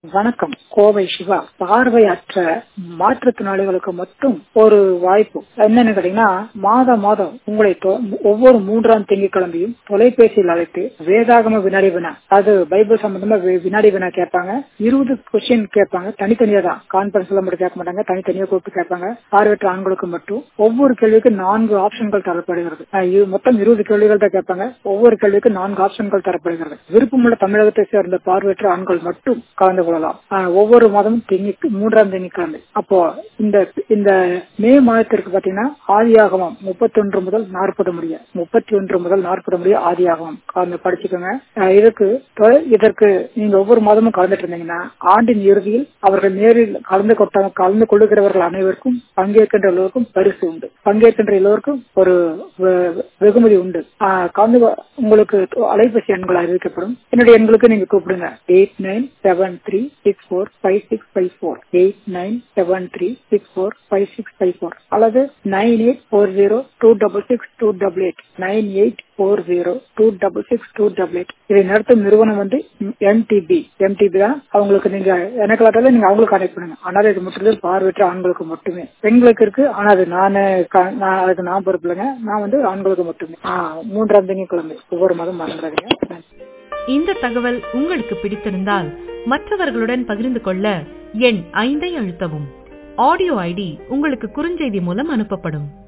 வணக்கம் கோவை சிவா பார்வையற்ற மாற்றுத்திறனாளிகளுக்கு மட்டும் ஒரு வாய்ப்பு என்னன்னு கேட்டீங்கன்னா மாதம் மாதம் உங்களை தொ- ஒவ்வொரு மூன்றாம் திங்கட்கிழமையும் தொலைபேசியில் அழைத்து வேதாகம வினாடி வினா அது பைபிள் சம்பந்தமா வி- வினாடி வினா கேட்பாங்க இருபது கொஸ்டின் கேட்பாங்க தனித்தனியா தான் கான்பரன்ஸ்ல மட்டும் கேட்க மாட்டாங்க தனித்தனியா கூப்பிட்டு கேட்பாங்க பார்வையற்ற ஆண்களுக்கு மட்டும் ஒவ்வொரு கேள்விக்கு நான்கு ஆப்ஷன்கள் தரப்படுகிறது அஹ் இது மொத்தம் இருபது கேள்விகள் தான் கேட்பாங்க ஒவ்வொரு கேள்விக்கு நான்கு ஆப்ஷன்கள் தரப்படுகிறது விருப்பமுள்ள தமிழகத்தை சேர்ந்த பார்வையற்ற ஆண்கள் மட்டும் கலந்து கொள்ளலாம் அஹ் ஒவ்வொரு மாதமும் திங்கி மூன்றாம் திங்கட்கிழமை அப்போ இந்த இந்த மே மாதத்திற்கு பாத்தீங்கன்னா ஆதியாகமம் முப்பத்தி ஒன்று முதல் நாற்பது முடிய முப்பத்தி ஒன்று முதல் நாற்பது முடிய ஆதியாகமம் கலந்து படிச்சுக்கோங்க அஹ் இதுக்கு தொ- இதற்கு நீங்க ஒவ்வொரு மாதமும் கலந்துட்டு இருந்தீங்கன்னா ஆண்டின் இறுதியில் அவர்கள் நேரில் கலந்து கொட்ட கலந்து கொள்ளுகிறவர்கள் அனைவருக்கும் பங்கேற்கின்ற எல்லோருக்கும் பரிசு உண்டு பங்கேற்கின்ற எல்லோருக்கும் ஒரு வெ- வெகுமதி உண்டு ஆஹ் கலந்து கொ- உங்களுக்கு அலைபேசி எண்கள் அறிவிக்கப்படும் என்னுடைய எண்களுக்கு நீங்க கூப்பிடுங்க eight nine seven three six four five six five four eight nine seven three six four five six five four அல்லது nine eight four zero two double six two double eight nine eight four zero two double six two double eight இதை நடத்தும் நிறுவனம் வந்து MTB MTB தான் அவங்களுக்கு நீங்க எனக்கு இல்லாட்டாலும் நீங்க அவங்களுக்கு கனெக்ட் பண்ணுங்க ஆனால் இது முற்றிலும் பார்வையற்ற ஆண்களுக்கு மட்டுமே பெண்களுக்கு இருக்கு ஆனா அது நானு க- நான் அதுக்கு நான் பொறுப்பு இல்லைங்க நான் வந்து ஆண்களுக்கு மட்டுமே ஆஹ் மூன்றாம் திங்கட்கிழமை ஒவ்வொரு மாதம் மறந்துடாதீங்க நன்றி. இந்த தகவல் உங்களுக்கு பிடித்திருந்தால் மற்றவர்களுடன் பகிர்ந்து கொள்ள எண் ஐந்தை அழுத்தவும் ஆடியோ ஐடி உங்களுக்கு குறுஞ்செய்தி மூலம் அனுப்பப்படும்